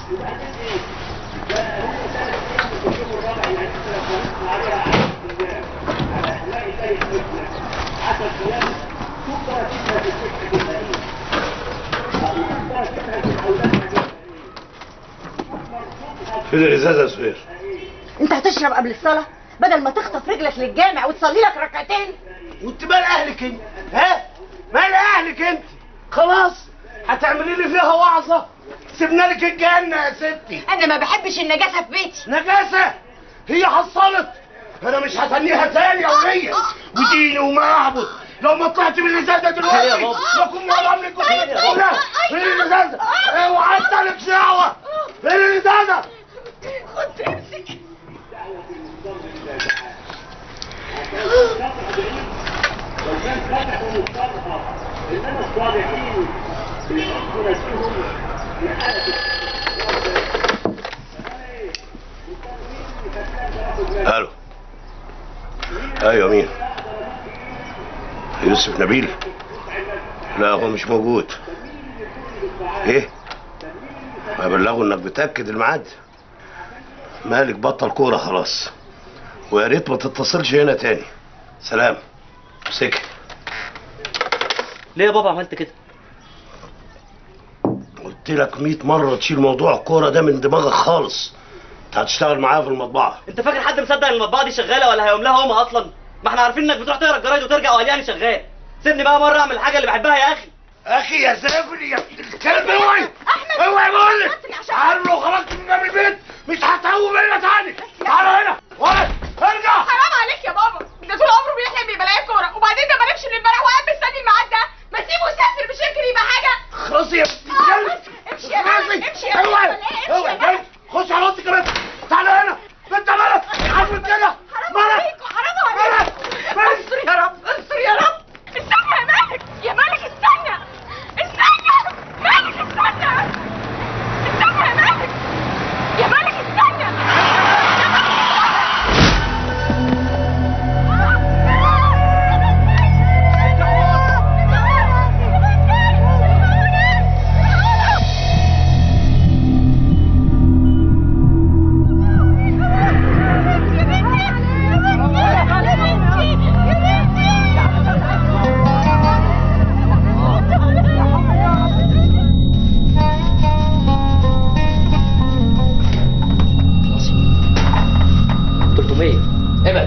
فين الازازه يا سهير انت هتشرب قبل الصلاه بدل ما تخطف رجلك للجامع وتصلي لك ركعتين وانت مال اهلك انت ها مال اهلك انت خلاص هتعملي لي فيها وعظه سيبنا لك الجنه يا ستي انا ما بحبش النجاسه في بيتي نجاسه هي حصلت انا مش هتنيها تاني يا ولية وديني وما اعبد لو ما طلعت من الازازه دلوقتي خير يا بابا. لكم ولا املك خير يا بابا. لا فين الازازه اوعى انت لك دعوه فين الازازه خد امسك الو ايوه مين يوسف نبيل لا هو مش موجود ايه ابلغه انك بتاكد الميعاد مالك بطل كوره خلاص ويا ريت ما تتصلش هنا تاني سلام سكت ليه يا بابا عملت كده قلت لك 100 مره تشيل موضوع الكوره ده من دماغك خالص انت هتشتغل معايا في المطبعه انت فاكر حد مصدق ان المطبعه دي شغاله ولا هيقوم لها امها اصلا ما احنا عارفين انك بتروح تقرا الجرايد وترجع وقال شغال سيبني بقى مره اعمل الحاجه اللي بحبها يا اخي اخي يا زاغلي يا الكلب اوعي اوعي بقول لك تعال لو خرجت من باب البيت مش هتقوم هنا تاني تعال هنا ولا ارجع حرام عليك يا بابا ده طول عمره بيحلم بيبقى كوره وبعدين ده ما نمشي من امبارح وقاعد مستني الميعاد ده ما تسيبه يسافر مش يمكن يبقى حاجه خلاص يا بنت امشي يا مالك امشي يا اوعي مالك امشي يا اوعي مالك خش على راسي كمان تعال هنا انت مالك عارف كده حرام مالك عليك حرام عليك مالك استر يا رب استر يا رب استنى يا مالك يا مالك استنى استنى مالك استنى استنى يا مالك يا مالك استنى ابعد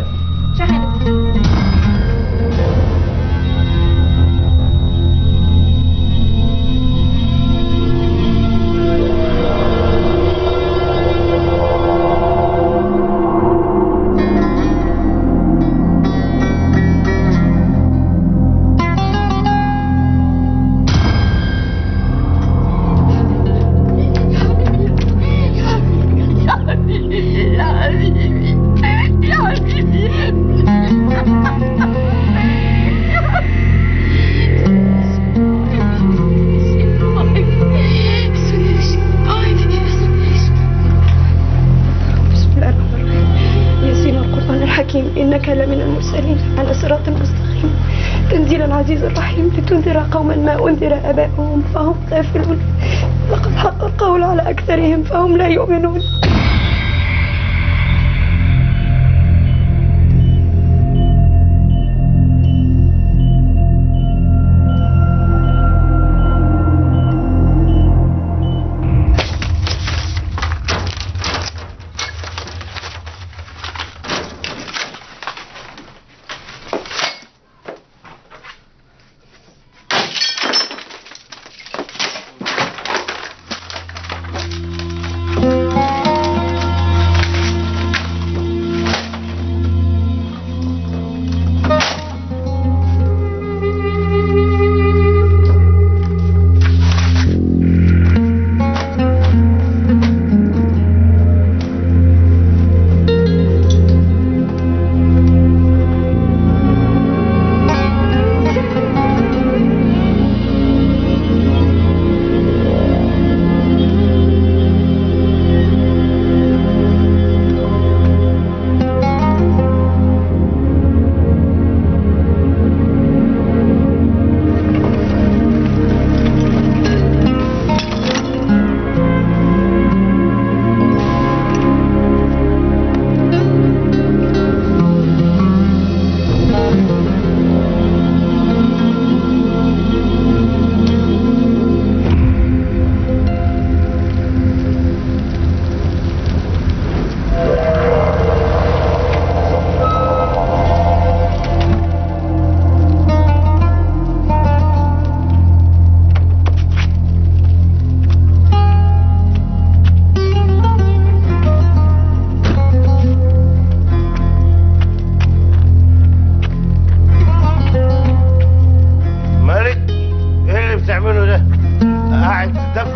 بسم الله الرحمن الرحيم ياسين القرآن الحكيم إنك لمن المرسلين على صراط مستقيم تنزيل العزيز الرحيم لتنذر قوما ما أنذر آباؤهم فهم غافلون لقد حق القول على أكثرهم فهم لا يؤمنون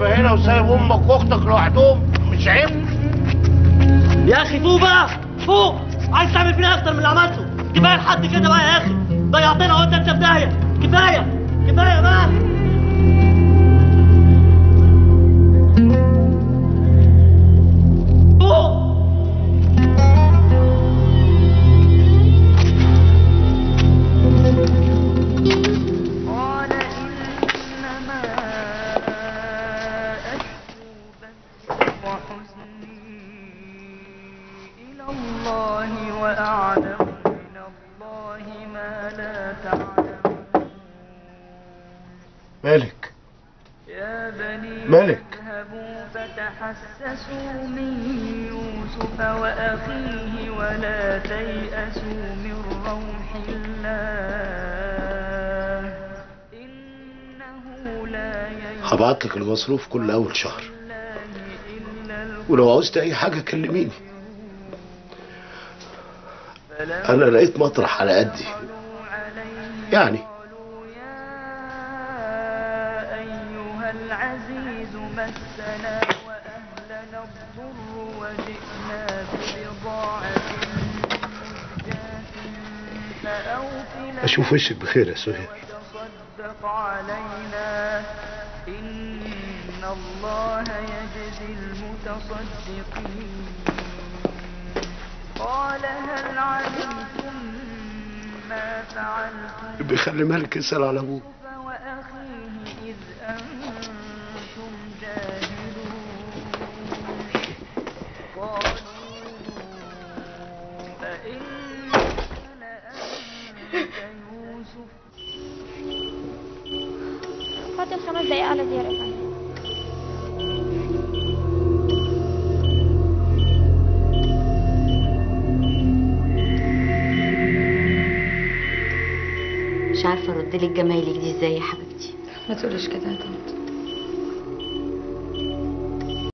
واقفه هنا وسايب امك واختك لوحدهم مش عيب يا اخي فوق بقى فوق عايز تعمل فينا اكتر من اللي عملته كفايه لحد كده بقى يا اخي ضيعتنا وانت انت في داهيه كفايه كفايه بقى فوق قال إنما أشكو بثي وحزني إلى الله وأعلم من الله ما لا تعلمون مالك يا بني مالك؟ اذهبوا فتحسسوا من يوسف وأخيه ولا تيأسوا من روح الله إنه لا ييأس هبعت لك المصروف كل اول شهر الله إلا القوم ولو عوزت اي حاجه كلميني فلما انا لقيت مطرح على قدي دخلوا عليه يعني قالوا يا أيها العزيز مسنا وأهلنا الضر وجئنا ببضاعة مزجاة فأوفنا اشوف وشك بخير يا سهير وتصدق علينا إن الله يجزي المتصدقين قال هل علمتم ما فعلتم بيخلي مالك يسال على ابوه يوسف وأخيه إذ أنتم جاهلون قالوا أئنك لأنت يوسف فاضل خمس دقايق على زيارة يا فندم مش عارفه ارد لك جمايلك دي ازاي يا حبيبتي ما تقوليش كده يا طنط